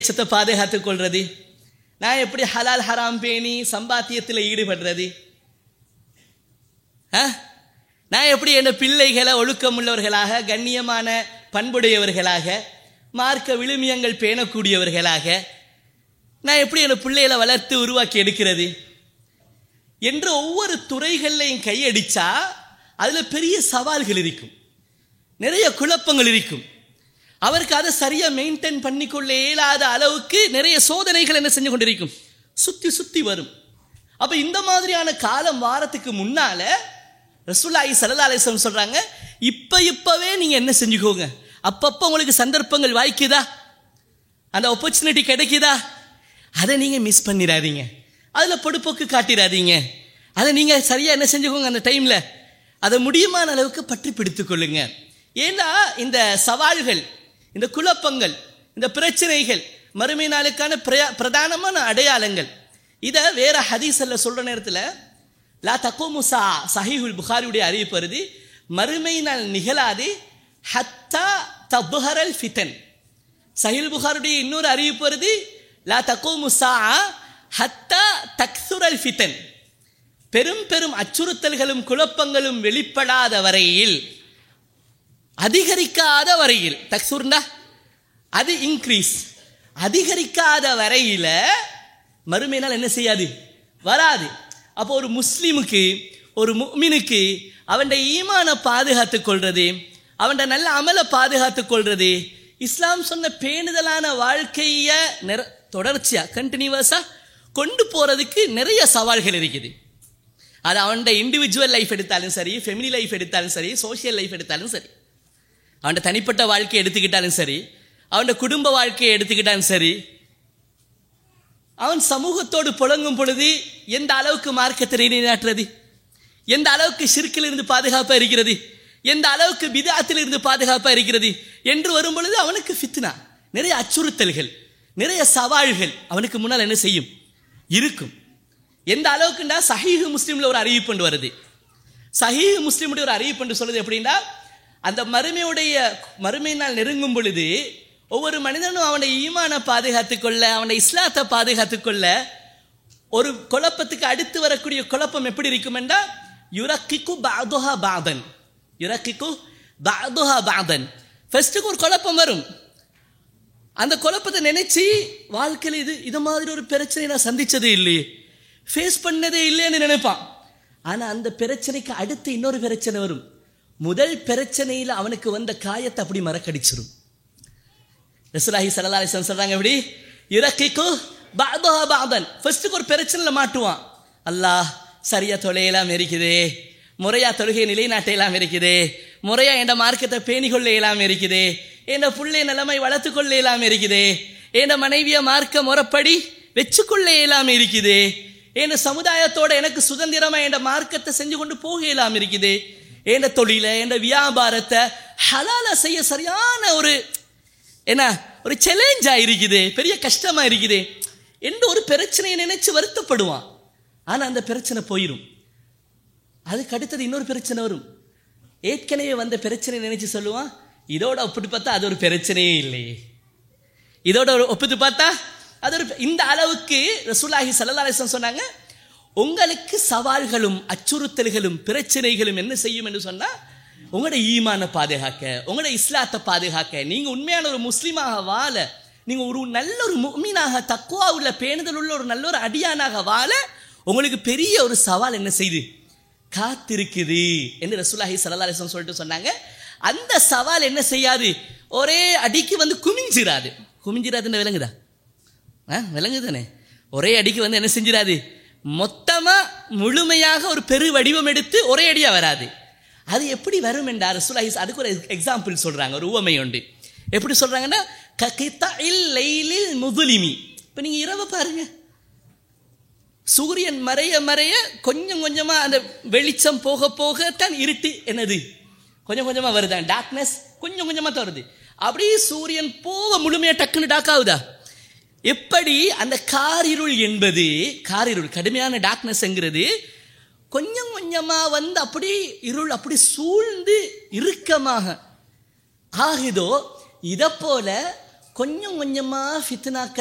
சத்தை பாதுகாத்துக் கொள்றது நான் எப்படி ஹலால் ஹராம் பேணி சம்பாத்தியத்தில் ஈடுபடுறது ஆ? நான் எப்படி என் பிள்ளைகளை ஒழுக்கமுள்ளவர்களாக கண்ணியமான பண்புடையவர்களாக மார்க்க விழுமியங்கள் பேணக்கூடியவர்களாக நான் எப்படி என் பிள்ளைகளை வளர்த்து உருவாக்கி எடுக்கிறது என்று ஒவ்வொரு துறைகள்லையும் கையடிச்சா அதில் பெரிய சவால்கள் இருக்கும் நிறைய குழப்பங்கள் இருக்கும் அவருக்கு அதை சரியாக மெயின்டைன் பண்ணிக்கொள்ள இயலாத அளவுக்கு நிறைய சோதனைகள் என்ன செஞ்சு கொண்டிருக்கும் சுற்றி சுற்றி வரும் அப்போ இந்த மாதிரியான காலம் வாரத்துக்கு முன்னால ரசூல்லாயி சல்லா அலிஸ்லம் சொல்றாங்க இப்போ இப்போவே நீங்கள் என்ன செஞ்சுக்கோங்க அப்பப்போ உங்களுக்கு சந்தர்ப்பங்கள் வாய்க்குதா அந்த ஆப்பர்ச்சுனிட்டி கிடைக்குதா அதை நீங்கள் மிஸ் பண்ணிடாதீங்க அதில் பொடுப்போக்கு காட்டிடாதீங்க அதை நீங்கள் சரியாக என்ன செஞ்சுக்கோங்க அந்த டைமில் அதை முடியுமான அளவுக்கு பற்றி பிடித்துக் கொள்ளுங்க ஏன்னா இந்த சவால்கள் இந்த குழப்பங்கள் இந்த பிரச்சனைகள் மறுமை நாளுக்கான பிரயா- பிரதானமான அடையாளங்கள் இதை வேற ஹதீஸல்ல சொல்ற நேரத்தில் லா தக்கோமு சா சஹீஹுல் புகாரியுடைய அறிவிப்பு வருது மறுமை நாள் நிகழாது ஹத்தா தபுஹரல் ஃபிதன் சஹில் புகாருடைய இன்னொரு அறிவிப்பு வருது லா தக்கோமு சா ஹத்தா தக்சுரல் ஃபிதன் பெரும் பெரும் அச்சுறுத்தல்களும் குழப்பங்களும் வெளிப்படாத வரையில் அதிகரிக்காத வரையில் தக்சூர்னா அது இன்க்ரீஸ் அதிகரிக்காத வரையில மறுமை நாள் என்ன செய்யாது வராது அப்போ ஒரு முஸ்லீமுக்கு ஒரு முஃமினுக்கு அவன் ஈமான பாதுகாத்துக் கொள்றது அவன் நல்ல அமலை பாதுகாத்துக் கொள்றது இஸ்லாம் சொன்ன பேணுதலான வாழ்க்கைய நிற தொடர்ச்சியா கண்டினியூவஸா கொண்டு போறதுக்கு நிறைய சவால்கள் இருக்குது அது அவனோட இண்டிவிஜுவல் லைஃப் எடுத்தாலும் சரி ஃபெமிலி லைஃப் எடுத்தாலும் சரி சோஷியல் லைஃப் எடுத்தாலும் சரி அவனோட தனிப்பட்ட வாழ்க்கையை எடுத்துக்கிட்டாலும் சரி அவனோட குடும்ப வாழ்க்கையை எடுத்துக்கிட்டாலும் சரி அவன் சமூகத்தோடு புழங்கும் பொழுது எந்த அளவுக்கு மார்க்கத்தை நிலைநாட்டுறது எந்த அளவுக்கு ஷிர்கில் இருந்து பாதுகாப்பாக இருக்கிறது எந்த அளவுக்கு பிதாத்தில் இருந்து பாதுகாப்பாக இருக்கிறது என்று வரும் பொழுது அவனுக்கு ஃபித்னா நிறைய அச்சுறுத்தல்கள் நிறைய சவால்கள் அவனுக்கு முன்னால் என்ன செய்யும் இருக்கும் எந்த அளவுக்குண்டா சஹீஹ் முஸ்லீம்ல ஒரு அறிவிப்பு வருது சஹீஹ் முஸ்லீமுடைய ஒரு அறிவிப்பு என்று சொல்றது எப்படின்னா அந்த மறுமையுடைய மறுமை நாள் நெருங்கும் பொழுது ஒவ்வொரு மனிதனும் அவனை ஈமான பாதுகாத்துக் கொள்ள அவனை இஸ்லாத்தை பாதுகாத்துக் கொள்ள ஒரு குழப்பத்துக்கு அடுத்து வரக்கூடிய குழப்பம் எப்படி இருக்கும் என்றால் யுரக்கிக்கு பாதுஹா பாதன் யுரக்கிக்கு பாதுஹா பாதன் ஃபர்ஸ்ட்டுக்கு ஒரு குழப்பம் வரும் அந்த குழப்பத்தை நினைச்சு வாழ்க்கையில் இது இது மாதிரி ஒரு பிரச்சனை நான் சந்திச்சதே இல்லையே ஃபேஸ் பண்ணதே இல்லைன்னு நினைப்பான் ஆனா அந்த பிரச்சனைக்கு அடுத்து இன்னொரு பிரச்சனை வரும் முதல் பிரச்சனையில் அவனுக்கு வந்த காயத்தை அப்படி மறக்கடிச்சிரும் ரசூலாஹி ஸல்லல்லாஹு அலைஹி வஸல்லம் சொல்றாங்க எப்படி இறக்கிக்கு பாதஹா பாதன் ஃபர்ஸ்ட்டுக்கு ஒரு பிரச்சனையில் மாட்டுவான் அல்லாஹ் சரியா தொலையெல்லாம் இருக்குதே முறையா தொழுகை நிலைநாட்டையெல்லாம் இருக்குதே முறையா என் மார்க்கத்தை பேணிக்கொள்ள இயலாம இருக்குதே என் புள்ளை நிலைமை வளர்த்து கொள்ள இயலாம இருக்குதே என் மனைவிய மார்க்க முறைப்படி வச்சுக்கொள்ள இயலாம இருக்குதே என் சமுதாயத்தோட எனக்கு சுதந்திரமா என் மார்க்கத்தை செஞ்சு கொண்டு போக இயலாம இருக்குதே என் தொழில என் வியாபாரத்தை ஹலால செய்ய சரியான ஒரு என்ன ஒரு சேலஞ்சா இருக்குது பெரிய கஷ்டமா இருக்குது என்று ஒரு பிரச்சனையை நினைச்சு வருத்தப்படுவான் ஆனா அந்த பிரச்சனை போயிடும் அதுக்கு அடுத்தது இன்னொரு பிரச்சனை வரும் ஏற்கனவே வந்த பிரச்சனை நினைச்சு சொல்லுவான் இதோட ஒப்பிட்டு பார்த்தா அது ஒரு பிரச்சனையே இல்லையே இதோட ஒரு ஒப்பிட்டு பார்த்தா அது ஒரு இந்த அளவுக்கு ரசூலாஹி ஸல்லல்லாஹு அலைஹி வஸல்லம் சொன்னாங்க உங்களுக்கு சவால்களும் அச்சுறுத்தல்களும் பிரச்சனைகளும் என்ன செய்யும் என்று சொன்னா உங்களோட ஈமான பாதுகாக்க உங்களோட இஸ்லாத்தை பாதுகாக்க நீங்க உண்மையான ஒரு முஸ்லீமாக வாழ நீங்க ஒரு நல்ல ஒரு முஃமினாக தக்குவா உள்ள பேணுதல் உள்ள ஒரு நல்ல ஒரு அடியானாக வாழ உங்களுக்கு பெரிய ஒரு சவால் என்ன செய்யுது காத்திருக்குது என்று ரசூலாஹி ஸல்லல்லாஹு அலைஹி வஸல்லம் சொல்லிட்டு சொன்னாங்க அந்த சவால் என்ன செய்யாது ஒரே அடிக்கு வந்து குமிஞ்சிராது குமிஞ்சிராதுன்னு விளங்குதா ஆ விளங்குதானே ஒரே அடிக்கு வந்து என்ன செஞ்சிடாது மொத்தமா முழுமையாக ஒரு பெரு வடிவம் எடுத்து ஒரே அடியா வராது அது எப்படி வரும் என்றார் ரசூலாஹி அதுக்கு ஒரு எக்ஸாம்பிள் சொல்றாங்க ஒரு உவமை உண்டு எப்படி சொல்றாங்கன்னா ககித்தஇல் லைலில் முதுலிமி இப்போ நீங்க இரவு பாருங்க சூரியன் மறைய மறைய கொஞ்சம் கொஞ்சமா அந்த வெளிச்சம் போக போக தான் இருட்டு என்னது கொஞ்சம் கொஞ்சமா வருதான் டார்க்னஸ் கொஞ்சம் கொஞ்சமா தான் வருது அப்படியே சூரியன் போக முழுமையா டக்குன்னு டாக் ஆகுதா எப்படி அந்த காரிருள் என்பது காரிருள் கடுமையான டார்க்னஸ்ங்கிறது கொஞ்சம் கொஞ்சமா வந்து அப்படி இருள் அப்படி சூழ்ந்து இறுக்கமாக ஆகுதோ இதை போல கொஞ்சம் கொஞ்சமாக ஃபித்னாக்கள்